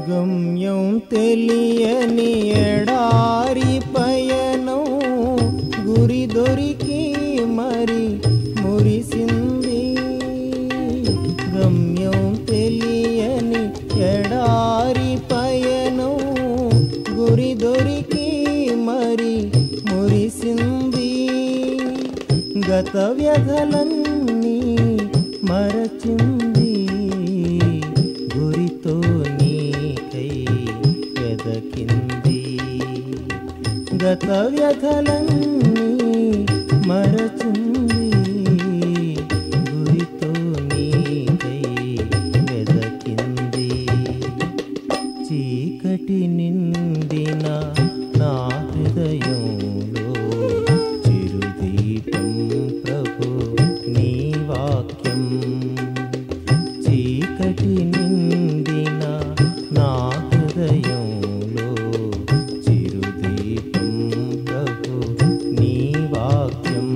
గమ్యం తెలియని ఎడారి పయనం గురి దొరికి మరి మురిసింది గమ్యం తెలియని ఎడారి పయనం గురి దొరికి మరి మురిసింది గత వ్యధలన్నీ మరచింది గురితో నీకై వెదకింది గత వ్యధలన్నీ మరచింది గురితో నీకై వెదకింది చీకటి నిండిన నా హృదయంలో చిరుదీపం ప్రభు నీ వాక్యం చీకటి నిండిన నా హృదయంలో చిరుదీపం ప్రభు నీ వాక్యం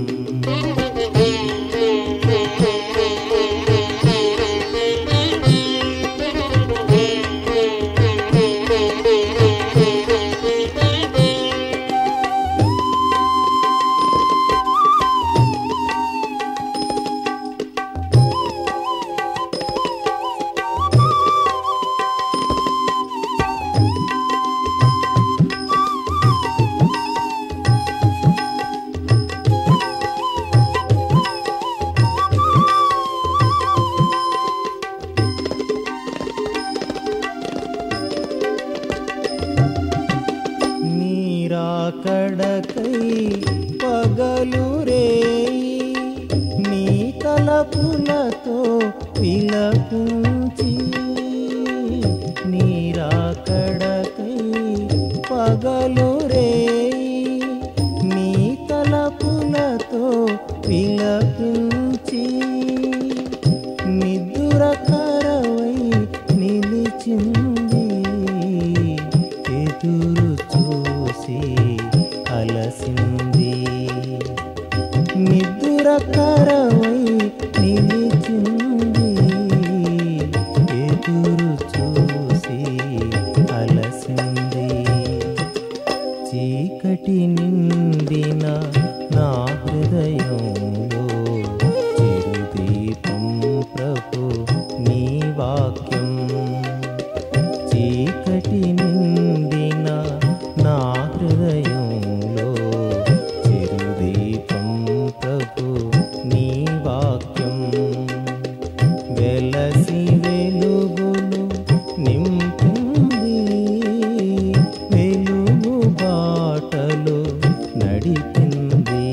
నీరాకడకై పగలు రేయి నీ తలపులతో విలపించి నీరాకడకై పగలు రేయి నీ తలపులతో విలపించి నిద్దురకరవై నిలిచింది ఎదురు చూసి అలసింది నిద్దురకరవై నిలిచింది ఎదురు చూసి అలసింది చీకటి నిండిన నా హృదయంలో చిరుదీపం ప్రభు నీ వాక్యం చీకటి నిండిన నా హృదయంలో చిరుదీపం ప్రభు నీ వాక్యం వెలసి వెలుగులు నింపింది వెలుగు బాటలు నడిపింది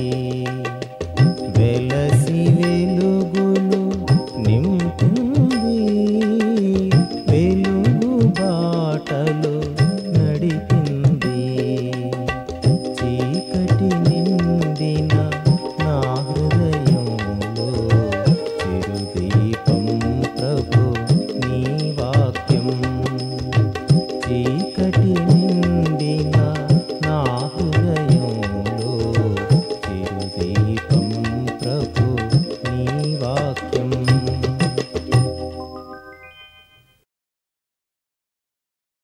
వెలసి వెలుగులు నింపింది వెలుగు బాటలు